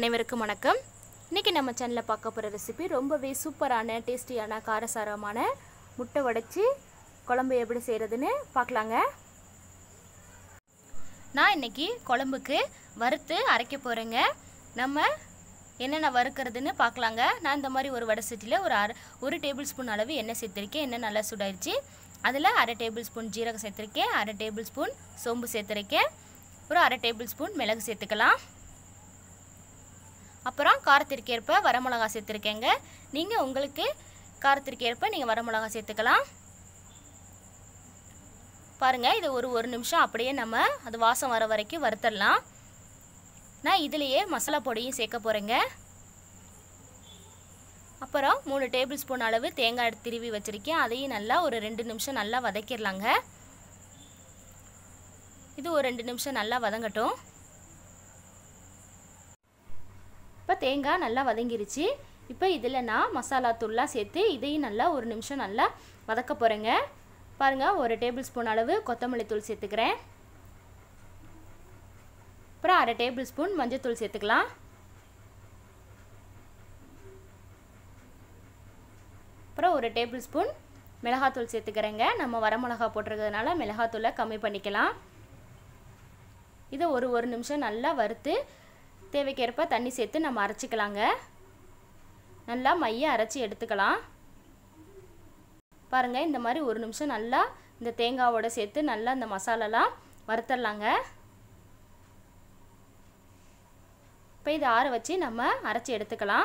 அனைவருக்கும் வணக்கம் இன்றைக்கி நம்ம சேனலில் பார்க்க போகிற ரெசிபி ரொம்பவே சூப்பரான டேஸ்டியான காரசாரமான முட்டை உடைச்சி குழம்பு எப்படி செய்கிறதுன்னு பார்க்கலாங்க நான் இன்றைக்கி குழம்புக்கு வறுத்து அரைக்க போகிறேங்க நம்ம என்னென்ன வறுக்கிறதுன்னு பார்க்கலாங்க நான் இந்த மாதிரி ஒரு வடை சட்டியில் ஒரு அரை ஒரு டேபிள் ஸ்பூன் அளவு எண்ணெய் சேர்த்துருக்கேன் எண்ணெய் நல்லா சூடாயிருச்சு அதில் அரை டேபிள் ஸ்பூன் ஜீரகம் சேர்த்துருக்கேன் அரை டேபிள் ஸ்பூன் சோம்பு சேர்த்துருக்கேன் ஒரு அரை டேபிள் ஸ்பூன் மிளகு சேர்த்துக்கலாம் அப்புறம் காரத்திற்கு ஏற்ப வரமிளகா சேர்த்துருக்கேங்க நீங்கள் உங்களுக்கு காரத்திற்கு ஏற்ப நீங்கள் வரமிளகா சேர்த்துக்கலாம் பாருங்கள் இது ஒரு ஒரு நிமிஷம் அப்படியே நம்ம அது வாசம் வர வரைக்கும் வறுத்தரலாம் நான் இதுலேயே மசாலா பொடியும் சேர்க்க போகிறேங்க அப்புறம் மூணு டேபிள் ஸ்பூன் அளவு தேங்காய் எடுத்து திருவி வச்சுருக்கேன் அதையும் நல்லா ஒரு ரெண்டு நிமிஷம் நல்லா வதக்கிடலாங்க இது ஒரு ரெண்டு நிமிஷம் நல்லா வதங்கட்டும் இப்போ தேங்காய் நல்லா வதங்கிருச்சு இப்போ இதில் நான் மசாலா தூள்லாம் சேர்த்து இதையும் நல்லா ஒரு நிமிஷம் நல்லா வதக்க போகிறேங்க பாருங்கள் ஒரு டேபிள் ஸ்பூன் அளவு கொத்தமல்லி தூள் சேர்த்துக்கிறேன் அப்புறம் அரை டேபிள் ஸ்பூன் மஞ்சள் சேர்த்துக்கலாம் அப்புறம் ஒரு டேபிள் ஸ்பூன் மிளகாத்தூள் சேர்த்துக்கிறேங்க நம்ம வரமிளகா போட்டிருக்கிறதுனால மிளகாத்தூளை கம்மி பண்ணிக்கலாம் இதை ஒரு ஒரு நிமிஷம் நல்லா வறுத்து தேவைக்கேற்ப தண்ணி சேர்த்து நம்ம அரைச்சிக்கலாங்க நல்லா மைய அரைச்சி எடுத்துக்கலாம் பாருங்கள் இந்த மாதிரி ஒரு நிமிஷம் நல்லா இந்த தேங்காவோட சேர்த்து நல்லா இந்த மசாலாலாம் வறுத்தரலாங்க இப்போ இதை ஆற வச்சு நம்ம அரைச்சி எடுத்துக்கலாம்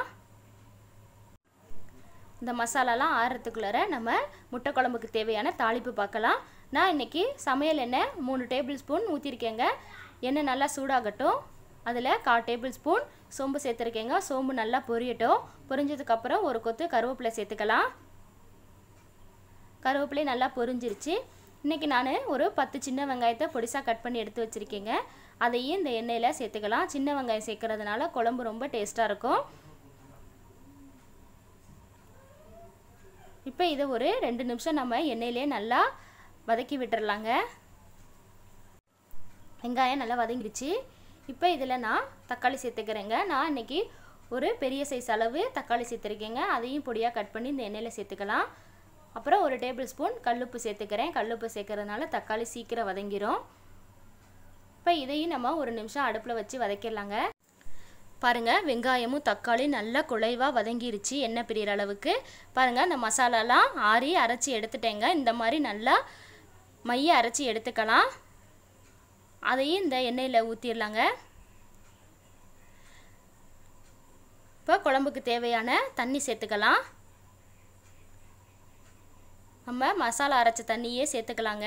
இந்த மசாலாலாம் ஆறுறதுக்குள்ளார நம்ம முட்டை குழம்புக்கு தேவையான தாளிப்பு பார்க்கலாம் நான் இன்றைக்கி சமையல் எண்ணெய் மூணு டேபிள் ஸ்பூன் ஊற்றிருக்கேங்க எண்ணெய் நல்லா சூடாகட்டும் அதில் கால் டேபிள் ஸ்பூன் சோம்பு சேர்த்துருக்கேங்க சோம்பு நல்லா பொரியட்டும் பொரிஞ்சதுக்கப்புறம் ஒரு கொத்து கருவேப்பிலை சேர்த்துக்கலாம் கருவேப்பிலை நல்லா பொரிஞ்சிருச்சு இன்றைக்கி நான் ஒரு பத்து சின்ன வெங்காயத்தை பொடிசாக கட் பண்ணி எடுத்து வச்சுருக்கேங்க அதையும் இந்த எண்ணெயில் சேர்த்துக்கலாம் சின்ன வெங்காயம் சேர்க்கறதுனால குழம்பு ரொம்ப டேஸ்ட்டாக இருக்கும் இப்போ இதை ஒரு ரெண்டு நிமிஷம் நம்ம எண்ணெயிலே நல்லா வதக்கி விட்டுறலாங்க வெங்காயம் நல்லா வதங்கிடுச்சு இப்போ இதில் நான் தக்காளி சேர்த்துக்கிறேங்க நான் இன்றைக்கி ஒரு பெரிய சைஸ் அளவு தக்காளி சேர்த்துருக்கேங்க அதையும் பொடியாக கட் பண்ணி இந்த எண்ணெயில் சேர்த்துக்கலாம் அப்புறம் ஒரு டேபிள் ஸ்பூன் கல்லுப்பு சேர்த்துக்கிறேன் கல்லுப்பு சேர்க்கறதுனால தக்காளி சீக்கிரம் வதங்கிரும் இப்போ இதையும் நம்ம ஒரு நிமிஷம் அடுப்பில் வச்சு வதக்கிடலாங்க பாருங்கள் வெங்காயமும் தக்காளி நல்லா குலைவாக வதங்கிருச்சு எண்ணெய் பிரிகிற அளவுக்கு பாருங்கள் இந்த மசாலாலாம் ஆறி அரைச்சி எடுத்துட்டேங்க இந்த மாதிரி நல்லா மைய அரைச்சி எடுத்துக்கலாம் அதையும் இந்த எண்ணெயில் ஊற்றிடலாங்க இப்போ குழம்புக்கு தேவையான தண்ணி சேர்த்துக்கலாம் நம்ம மசாலா அரைச்ச தண்ணியே சேர்த்துக்கலாங்க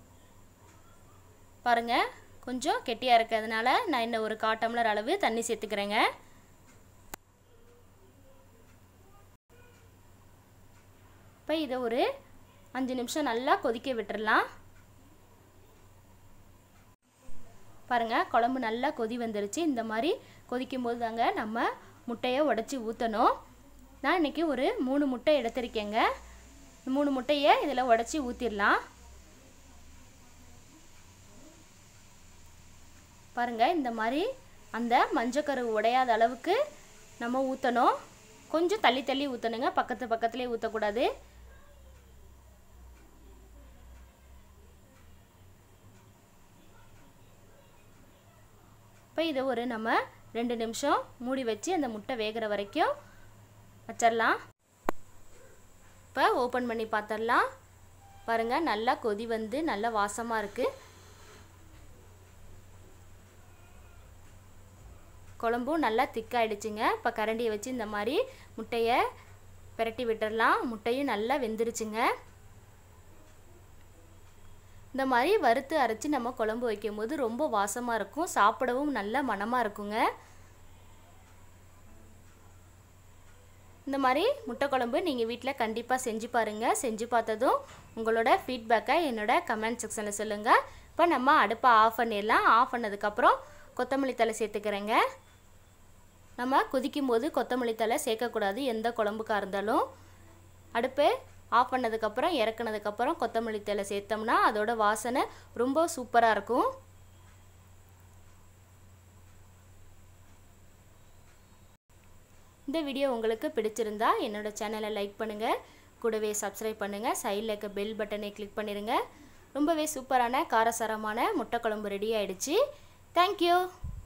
பாருங்கள் கொஞ்சம் கெட்டியாக இருக்கிறதுனால நான் இன்னும் ஒரு கால் டம்ளர் அளவு தண்ணி சேர்த்துக்கிறேங்க இப்போ இதை ஒரு அஞ்சு நிமிஷம் நல்லா கொதிக்க விட்டுறலாம் பாருங்கள் குழம்பு நல்லா கொதி வந்துருச்சு இந்த மாதிரி கொதிக்கும் போது தாங்க நம்ம முட்டையை உடச்சி ஊற்றணும் நான் இன்றைக்கி ஒரு மூணு முட்டை எடுத்திருக்கேங்க மூணு முட்டையை இதில் உடச்சி ஊற்றிடலாம் பாருங்கள் இந்த மாதிரி அந்த மஞ்சக்கரு உடையாத அளவுக்கு நம்ம ஊற்றணும் கொஞ்சம் தள்ளி தள்ளி ஊற்றணுங்க பக்கத்து பக்கத்துலேயே ஊற்றக்கூடாது இப்போ இதை ஒரு நம்ம ரெண்டு நிமிஷம் மூடி வச்சு அந்த முட்டை வேகிற வரைக்கும் வச்சிடலாம் இப்போ ஓப்பன் பண்ணி பார்த்துடலாம் பாருங்கள் நல்லா கொதி வந்து நல்லா வாசமாக இருக்குது குழம்பும் நல்லா திக்காயிடுச்சுங்க இப்போ கரண்டியை வச்சு இந்த மாதிரி முட்டையை பிரட்டி விட்டுடலாம் முட்டையும் நல்லா வெந்துருச்சுங்க இந்த மாதிரி வறுத்து அரைச்சி நம்ம குழம்பு வைக்கும்போது ரொம்ப வாசமாக இருக்கும் சாப்பிடவும் நல்ல மணமாக இருக்குங்க இந்த மாதிரி முட்டை குழம்பு நீங்கள் வீட்டில் கண்டிப்பாக செஞ்சு பாருங்கள் செஞ்சு பார்த்ததும் உங்களோட ஃபீட்பேக்கை என்னோட கமெண்ட் செக்ஷனில் சொல்லுங்கள் இப்போ நம்ம அடுப்பை ஆஃப் பண்ணிடலாம் ஆஃப் பண்ணதுக்கப்புறம் கொத்தமல்லி தலை சேர்த்துக்கிறேங்க நம்ம கொதிக்கும் போது கொத்தமல்லி தலை சேர்க்கக்கூடாது எந்த குழம்புக்காக இருந்தாலும் அடுப்பு ஆஃப் பண்ணதுக்கப்புறம் இறக்குனதுக்கப்புறம் கொத்தமல்லி தலை சேர்த்தோம்னா அதோட வாசனை ரொம்ப சூப்பராக இருக்கும் இந்த வீடியோ உங்களுக்கு பிடிச்சிருந்தா என்னோட சேனலை லைக் பண்ணுங்கள் கூடவே சப்ஸ்கிரைப் பண்ணுங்கள் சைடில் இருக்க பெல் பட்டனை கிளிக் பண்ணிடுங்க ரொம்பவே சூப்பரான காரசாரமான முட்டை குழம்பு ரெடி ஆயிடுச்சு தேங்க்யூ